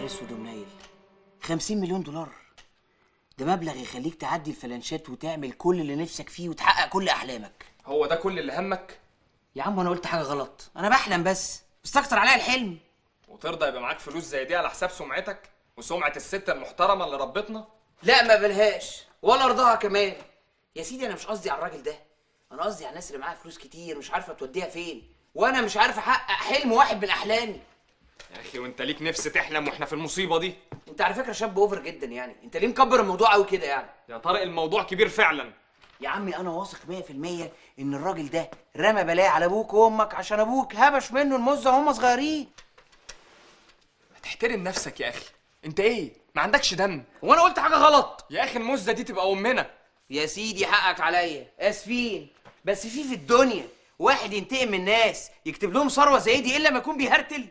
نهار اسود ومنيل 50 مليون دولار ده مبلغ يخليك تعدي الفلانشات وتعمل كل اللي نفسك فيه وتحقق كل احلامك هو ده كل اللي همك يا عم انا قلت حاجه غلط انا بحلم بس بستكتر عليا الحلم وترضى يبقى معاك فلوس زي دي على حساب سمعتك وسمعة الست المحترمة اللي ربتنا لا ما بلهاش ولا ارضاها كمان يا سيدي انا مش قصدي على الراجل ده انا قصدي على الناس اللي معاها فلوس كتير مش عارفه توديها فين وانا مش عارف احقق حلم واحد من احلامي يا اخي وانت ليك نفس تحلم واحنا في المصيبة دي انت على فكره شاب اوفر جدا يعني انت ليه مكبر الموضوع قوي كده يعني يا طارق الموضوع كبير فعلا يا عمي انا واثق 100% ان الراجل ده رمى بلاء على ابوك وامك عشان ابوك هبش منه المزه وهم صغيرين تحترم نفسك يا اخي انت ايه ما عندكش دم هو انا قلت حاجه غلط يا اخي المزة دي تبقى امنا يا سيدي حقك عليا اسفين بس في في الدنيا واحد ينتقم من الناس يكتب لهم ثروه زي دي الا ما يكون بيهرتل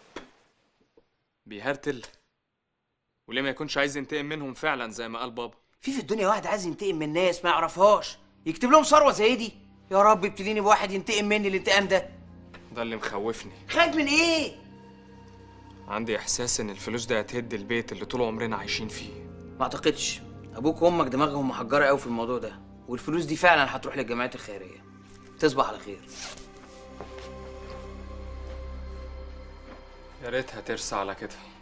بيهرتل وليه ما يكونش عايز ينتقم منهم فعلا زي ما قال بابا في في الدنيا واحد عايز ينتقم من الناس ما يعرفهاش يكتب لهم ثروه زي دي يا رب ابتديني بواحد ينتقم مني الانتقام ده ده اللي مخوفني خايف من ايه عندي احساس ان الفلوس دي هتهد البيت اللي طول عمرنا عايشين فيه ما اعتقدش ابوك وامك دماغهم محجره قوي في الموضوع ده والفلوس دي فعلا هتروح للجمعيات الخيريه تصبح على خير يا ريتها ترسى على كده